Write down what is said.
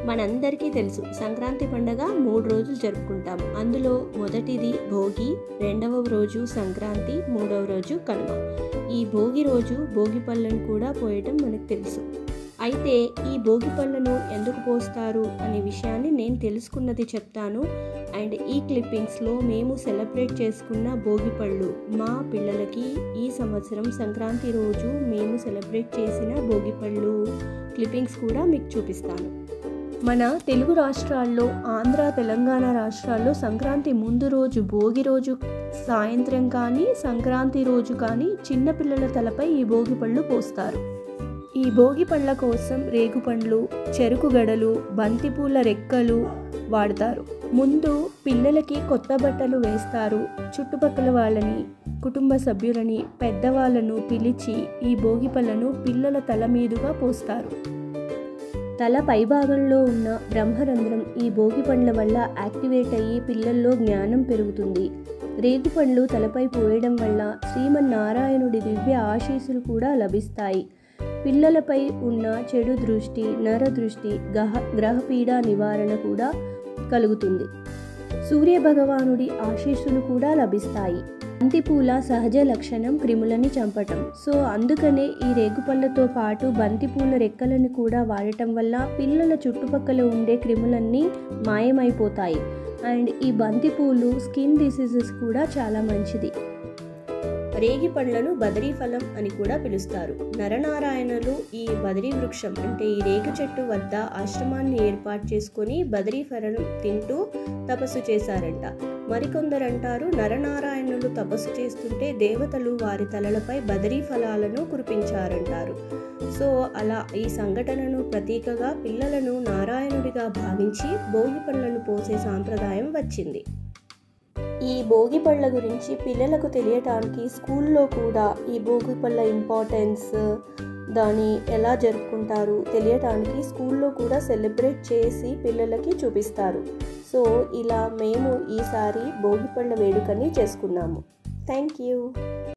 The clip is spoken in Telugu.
మనందరికీ తెలుసు సంక్రాంతి పండగ మూడు రోజులు జరుపుకుంటాం అందులో మొదటిది భోగి రెండవ రోజు సంక్రాంతి మూడవ రోజు కనుమ ఈ భోగి రోజు భోగి పళ్ళను కూడా పోయటం మనకు తెలుసు అయితే ఈ భోగి పళ్ళను ఎందుకు పోస్తారు అనే విషయాన్ని నేను తెలుసుకున్నది చెప్తాను అండ్ ఈ క్లిప్పింగ్స్లో మేము సెలబ్రేట్ చేసుకున్న భోగి పళ్ళు మా పిల్లలకి ఈ సంవత్సరం సంక్రాంతి రోజు మేము సెలబ్రేట్ చేసిన భోగి పళ్ళు క్లిప్పింగ్స్ కూడా మీకు చూపిస్తాను మన తెలుగు రాష్ట్రాల్లో ఆంధ్ర తెలంగాణ రాష్ట్రాల్లో సంక్రాంతి ముందు రోజు భోగి రోజు సాయంత్రం కానీ సంక్రాంతి రోజు కానీ చిన్నపిల్లల తలపై ఈ భోగి పళ్ళు పోస్తారు ఈ భోగి పళ్ళ కోసం రేగుపండ్లు చెరుకు గడలు బంతిపూల రెక్కలు వాడతారు ముందు పిల్లలకి కొత్త బట్టలు వేస్తారు చుట్టుపక్కల వాళ్ళని కుటుంబ సభ్యులని పెద్దవాళ్ళను పిలిచి ఈ భోగి పళ్ళను పిల్లల తల మీదుగా పోస్తారు తల పైభాగంలో ఉన్న బ్రహ్మరంధ్రం ఈ భోగి పండ్ల వల్ల యాక్టివేట్ అయ్యి పిల్లల్లో జ్ఞానం పెరుగుతుంది రేగు పండ్లు తలపై పోయడం వల్ల శ్రీమన్నారాయణుడి దివ్య ఆశీస్సులు కూడా లభిస్తాయి పిల్లలపై ఉన్న చెడు దృష్టి నర దృష్టి గ్రహ గ్రహపీడ నివారణ కూడా కలుగుతుంది సూర్య భగవానుడి ఆశీస్సులు కూడా లభిస్తాయి బంతిపూల సహజ లక్షణం క్రిములని చంపటం సో అందుకనే ఈ రేగుపళ్ళతో పాటు బంతిపూల రెక్కలను కూడా వాడటం వల్ల పిల్లల చుట్టుపక్కల ఉండే క్రిములన్నీ మాయమైపోతాయి అండ్ ఈ బంతిపూలు స్కిన్ డిసీజెస్ కూడా చాలా మంచిది రేగి పండ్లను బదరీ ఫలం అని కూడా పిలుస్తారు నరనారాయణులు ఈ బదరీ వృక్షం అంటే ఈ రేగు చెట్టు వద్ద ఆశ్రమాన్ని ఏర్పాటు చేసుకొని బదరీ ఫలం తింటూ తపస్సు చేశారంట మరికొందరు అంటారు నరనారాయణులు తపస్సు చేస్తుంటే దేవతలు వారి తలలపై బదరీ ఫలాలను కురిపించారంటారు సో అలా ఈ సంఘటనను ప్రతీకగా పిల్లలను నారాయణుడిగా భావించి భోగి పళ్ళను పోసే సాంప్రదాయం వచ్చింది ఈ భోగి పళ్ళ గురించి పిల్లలకు తెలియటానికి స్కూల్లో కూడా ఈ భోగి పళ్ళ ఇంపార్టెన్స్ దాన్ని ఎలా జరుపుకుంటారు తెలియటానికి స్కూల్లో కూడా సెలబ్రేట్ చేసి పిల్లలకి చూపిస్తారు సో ఇలా మేము ఈసారి భోగి పళ్ళ వేడుకని చేసుకున్నాము థ్యాంక్ యూ